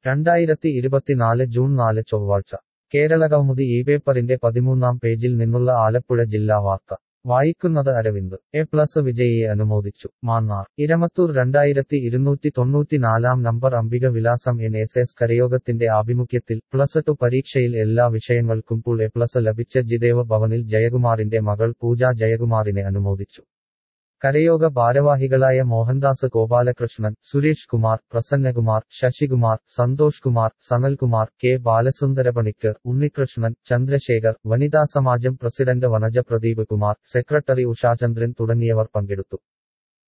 രണ്ടായിരത്തി ഇരുപത്തിനാല് ജൂൺ നാല് ചൊവ്വാഴ്ച കേരളകൗമുദി ഈ പേപ്പറിന്റെ പതിമൂന്നാം പേജിൽ നിന്നുള്ള ആലപ്പുഴ ജില്ലാ വാർത്ത വായിക്കുന്നത് അരവിന്ദ് എ പ്ലസ് വിജയിയെ അനുമോദിച്ചു മാന്നാർ ഇരമത്തൂർ രണ്ടായിരത്തി ഇരുന്നൂറ്റി തൊണ്ണൂറ്റിനാലാം നമ്പർ അംബിക വിലാസം എൻ എസ് എസ് കരയോഗത്തിന്റെ ആഭിമുഖ്യത്തിൽ പ്ലസ് ടു പരീക്ഷയിൽ എല്ലാ വിഷയങ്ങൾക്കും പുൾ എ പ്ലസ് ലഭിച്ച ജിദേവ് ഭവനിൽ ജയകുമാറിന്റെ മകൾ പൂജ ജയകുമാറിനെ അനുമോദിച്ചു കരയോഗ ഭാരവാഹികളായ മോഹൻദാസ് ഗോപാലകൃഷ്ണൻ സുരേഷ് കുമാർ പ്രസന്നകുമാർ ശശികുമാർ സന്തോഷ് കുമാർ സനൽകുമാർ കെ ബാലസുന്ദരപണിക്കർ ഉണ്ണികൃഷ്ണൻ ചന്ദ്രശേഖർ വനിതാ സമാജം പ്രസിഡന്റ് വനജ പ്രദീപ് കുമാർ സെക്രട്ടറി ഉഷാചന്ദ്രൻ തുടങ്ങിയവർ പങ്കെടുത്തു